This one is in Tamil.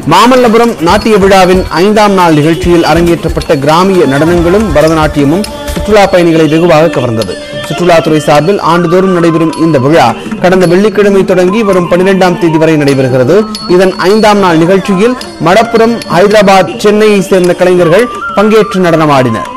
மாமல்லபுரம் நாட்டிய விழாவின் ஐந்தாம் நாள் நிகழ்ச்சியில் அரங்கேற்றப்பட்ட கிராமிய நடனங்களும் பரதநாட்டியமும் சுற்றுலா பயணிகளை வெகுவாக கவர்ந்தது சுற்றுலாத்துறை சார்பில் ஆண்டுதோறும் நடைபெறும் இந்த விழா கடந்த வெள்ளிக்கிழமை தொடங்கி வரும் பனிரெண்டாம் தேதி வரை நடைபெறுகிறது இதன் ஐந்தாம் நாள் நிகழ்ச்சியில் மடப்புரம் ஹைதராபாத் சென்னையை சேர்ந்த கலைஞர்கள் பங்கேற்று நடனமாடினர்